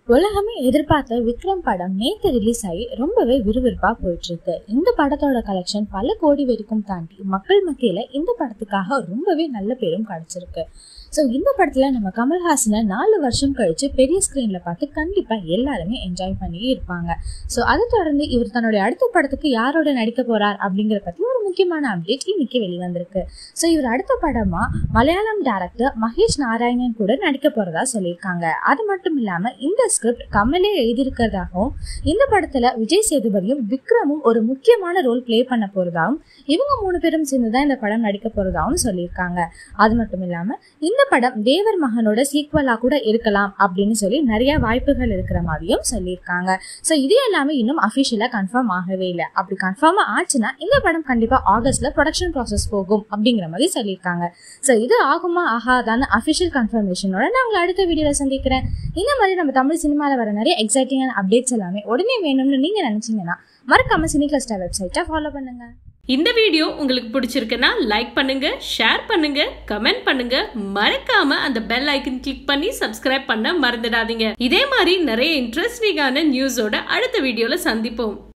உலகமே எதிர்பார்த்த விக்ரம் படம் நேத்து ரிலீஸ் ஆகி ரொம்பவே விறுவிறுப்பா போயிட்டு இருக்கு இந்த படத்தோட கலெக்ஷன் பல கோடி வரைக்கும் தாண்டி மக்கள் மத்தியில இந்த படத்துக்காக ரொம்பவே நல்ல பேரும் கிடைச்சிருக்கு ஸோ இந்த படத்துல நம்ம கமல்ஹாசனை நாலு வருஷம் கழிச்சு பெரிய ஸ்க்ரீன்ல பார்த்து கண்டிப்பா எல்லாருமே என்ஜாய் பண்ணி இருப்பாங்க ஸோ அதை தொடர்ந்து இவர் தன்னுடைய அடுத்த படத்துக்கு யாரோட நடிக்க போறார் அப்படிங்கிற பத்தி ஒரு முக்கியமான அப்டேட் இன்னைக்கு வெளிவந்திருக்கு ஸோ இவர் அடுத்த படமா மலையாளம் டேரக்டர் மகேஷ் நாராயணன் கூட நடிக்க போறதா சொல்லியிருக்காங்க அது மட்டும் இல்லாம இந்த ஸ்கிரிப்ட் கமலே எழுதியிருக்கிறதாகவும் இந்த படத்துல விஜய் சேதுபதியும் விக்ரமும் ஒரு முக்கியமான ரோல் ப்ளே பண்ண போறதாகவும் இவங்க மூணு பேரும் சேர்ந்து தான் இந்த படம் நடிக்க போறதாகவும் சொல்லியிருக்காங்க அது மட்டும் இல்லாம இந்த படம் தேவர் மகனோட சீக்வலா கூட இருக்கலாம் அப்படின்னு சொல்லி நிறைய வாய்ப்புகள் இருக்கிற மாதிரியும் சொல்லியிருக்காங்க ஸோ இது எல்லாமே இன்னும் அஃபிஷியலா கன்ஃபார்ம் ஆகவே இல்லை அப்படி கன்ஃபார்ம் ஆச்சுன்னா இந்த படம் கண்டிப்பா ஆகஸ்ட்ல ப்ரொடக்ஷன் ப்ராசஸ் போகும் அப்படிங்கிற மாதிரி சொல்லியிருக்காங்க ஸோ இது ஆகுமா ஆகாதான்னு அஃபிஷியல் கன்ஃபர்மேஷனோட நான் உங்களை அடுத்த வீடியோவில் சந்திக்கிறேன் இந்த மாதிரி நம்ம தமிழ் சினிமாவில் வர நிறைய எக்ஸைட்டிங்கான அப்டேட்ஸ் எல்லாமே உடனே வேணும்னு நீங்க நினைச்சீங்கன்னா மறக்காம சினி கிளஸ்டர் வெப்சைட்டை ஃபாலோ பண்ணுங்க இந்த வீடியோ உங்களுக்கு பிடிச்சிருக்குன்னா லைக் பண்ணுங்க ஷேர் பண்ணுங்க கமெண்ட் பண்ணுங்க மறக்காம அந்த பெல் ஐக்கன் கிளிக் பண்ணி சப்ஸ்கிரைப் பண்ண மறந்துடாதீங்க இதே மாதிரி நிறைய இன்ட்ரெஸ்டிங்கான நியூஸோட அடுத்த வீடியோல சந்திப்போம்